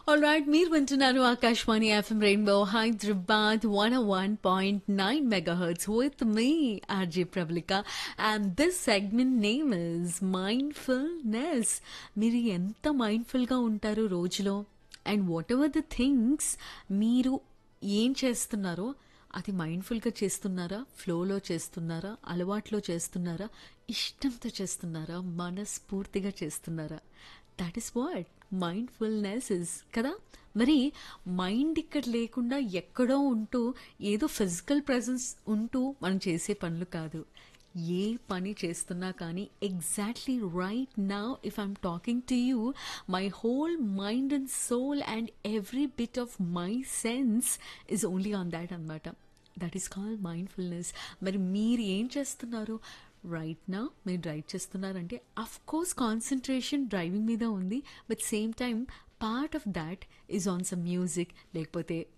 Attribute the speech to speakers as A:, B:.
A: all right మీరు వింటున్నారు Akashvani FM rainbow Hyderabad one one point nine megahertz with me RJ Prabalika and this segment name is mindfulness మీరు ఎంత మైండ్ఫుల్గా ఉంటారు రోజులో and whatever the things మీరు ఏం చేస్తున్నారో అది మైండ్ఫుల్గా చేస్తున్నారా ఫ్లోలో చేస్తున్నారా అలవాట్లో చేస్తున్నారా ఇష్టంతో చేస్తున్నారా మనస్ఫూర్తిగా చేస్తున్నారా that is what mindfulness is కదా మరి మైండ్ ఇక్కడ లేకుండా ఎక్కడో ఉంటూ ఏదో ఫిజికల్ ప్రెజెన్స్ ఉంటూ మనం చేసే పనులు కాదు ఏ పని చేస్తున్నా కానీ ఎగ్జాక్ట్లీ రైట్ నా if I'm talking to you my whole mind and soul and every bit of my sense is only on that అనమాట దట్ ఈస్ కాల్ మైండ్ఫుల్నెస్ మరి మీరు ఏం చేస్తున్నారు రైట్ నా మీరు డ్రైవ్ చేస్తున్నారంటే అఫ్ కోర్స్ కాన్సన్ట్రేషన్ డ్రైవింగ్ మీద ఉంది but same time part of that is on some music లేకపోతే